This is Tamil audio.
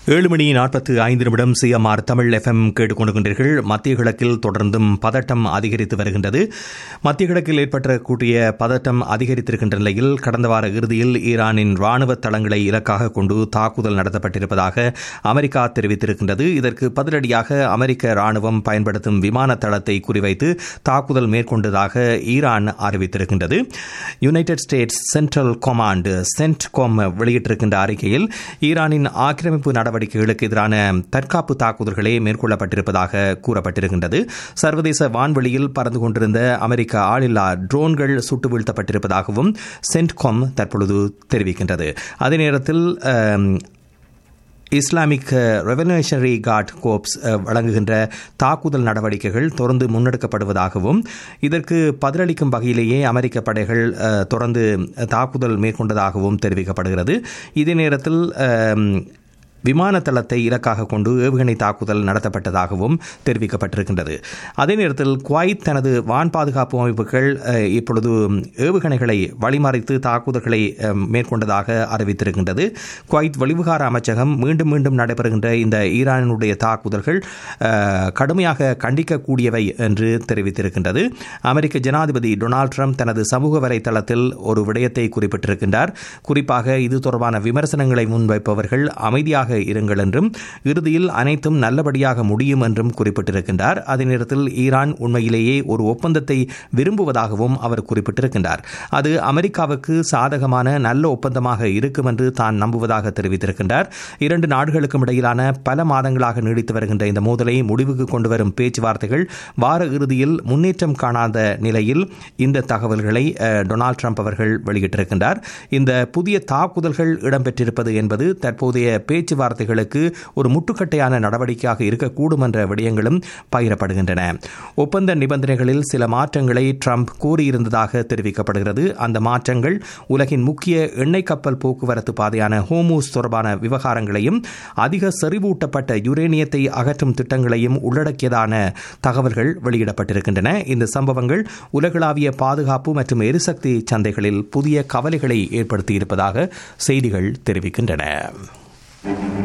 ஏழு மணி நாற்பத்து ஐந்து நிமிடம் சிஎம்ஆர் தமிழ் எஃப்எம் கேட்டுக்கொண்டிருக்கின்றீர்கள் மத்திய கிழக்கில் தொடர்ந்தும் பதட்டம் அதிகரித்து வருகின்றது மத்திய கிழக்கில் ஏற்பட்டக்கூடிய பதட்டம் அதிகரித்திருக்கின்ற நிலையில் கடந்த வார இறுதியில் ஈரானின் ராணுவ தளங்களை இலக்காக கொண்டு தாக்குதல் நடத்தப்பட்டிருப்பதாக அமெரிக்கா தெரிவித்திருக்கின்றது இதற்கு பதிலடியாக அமெரிக்க ராணுவம் பயன்படுத்தும் விமான தளத்தை குறிவைத்து தாக்குதல் மேற்கொண்டதாக ஈரான் அறிவித்திருக்கின்றது United States Central Command CENTCOM வெளியிட்டிருக்கின்ற அறிக்கையில் ஈரானின் ஆக்கிரமிப்பு நடவடிக்கைகளுக்கு எதிரான தற்காப்பு தாக்குதல்களே மேற்கொள்ளப்பட்டிருப்பதாக கூறப்பட்டிருக்கின்றது சர்வதேச வான்வெளியில் பறந்து கொண்டிருந்த அமெரிக்க ஆளில்லா ட்ரோன்கள் சுட்டு வீழ்த்தப்பட்டிருப்பதாகவும் சென்ட்காம் தற்பொழுது தெரிவிக்கின்றது அதே நேரத்தில் இஸ்லாமிக் ரெவல்யூஷனரி கார்ட் கோப்ஸ் வழங்குகின்ற தாக்குதல் நடவடிக்கைகள் தொடர்ந்து முன்னெடுக்கப்படுவதாகவும் இதற்கு பதிலளிக்கும் வகையிலேயே அமெரிக்க படைகள் தொடர்ந்து தாக்குதல் மேற்கொண்டதாகவும் தெரிவிக்கப்படுகிறது இதே நேரத்தில் விமான தளத்தை இலக்காக கொண்டு ஏவுகணை தாக்குதல் நடத்தப்பட்டதாகவும் தெரிவிக்கப்பட்டிருக்கின்றது அதே நேரத்தில் குவைத் தனது வான் பாதுகாப்பு அமைப்புகள் இப்பொழுது ஏவுகணைகளை வழிமறைத்து தாக்குதல்களை மேற்கொண்டதாக அறிவித்திருக்கின்றது குவைத் வெளிவிகார அமைச்சகம் மீண்டும் மீண்டும் நடைபெறுகின்ற இந்த ஈரானுடைய தாக்குதல்கள் கடுமையாக கண்டிக்கக்கூடியவை என்று தெரிவித்திருக்கின்றது அமெரிக்க ஜனாதிபதி டொனால்டு ட்ரம்ப் தனது சமூக வலைதளத்தில் ஒரு விடயத்தை குறிப்பிட்டிருக்கின்றார் குறிப்பாக இது தொடர்பான விமர்சனங்களை முன்வைப்பவர்கள் அமைதியாக இருங்கள் என்றும் இறுதியில் அனைத்தும் நல்லபடியாக முடியும் என்றும் குறிப்பிட்டிருக்கின்றார் அதே நேரத்தில் ஈரான் உண்மையிலேயே ஒரு ஒப்பந்தத்தை விரும்புவதாகவும் அவர் குறிப்பிட்டிருக்கின்றார் அது அமெரிக்காவுக்கு சாதகமான நல்ல ஒப்பந்தமாக இருக்கும் என்று தான் நம்புவதாக தெரிவித்திருக்கின்றார் இரண்டு நாடுகளுக்கும் இடையிலான பல மாதங்களாக நீடித்து வருகின்ற இந்த மோதலை முடிவுக்கு கொண்டு வரும் பேச்சுவார்த்தைகள் வார இறுதியில் முன்னேற்றம் காணாத நிலையில் இந்த தகவல்களை டொனால்டு ட்ரம்ப் அவர்கள் வெளியிட்டிருக்கின்றார் இந்த புதிய தாக்குதல்கள் இடம்பெற்றிருப்பது என்பது தற்போதைய பேச்சுவார்த்தை பேச்சுவார்த்தைகளுக்கு ஒரு முட்டுக்கட்டையான நடவடிக்கையாக இருக்கக்கூடும் என்ற விடயங்களும் பகிரப்படுகின்றன ஒப்பந்த நிபந்தனைகளில் சில மாற்றங்களை ட்ரம்ப் கூறியிருந்ததாக தெரிவிக்கப்படுகிறது அந்த மாற்றங்கள் உலகின் முக்கிய எண்ணெய் கப்பல் போக்குவரத்து பாதையான ஹோமூஸ் தொடர்பான விவகாரங்களையும் அதிக செறிவூட்டப்பட்ட யுரேனியத்தை அகற்றும் திட்டங்களையும் உள்ளடக்கியதான தகவல்கள் வெளியிடப்பட்டிருக்கின்றன இந்த சம்பவங்கள் உலகளாவிய பாதுகாப்பு மற்றும் எரிசக்தி சந்தைகளில் புதிய கவலைகளை ஏற்படுத்தியிருப்பதாக செய்திகள் தெரிவிக்கின்றன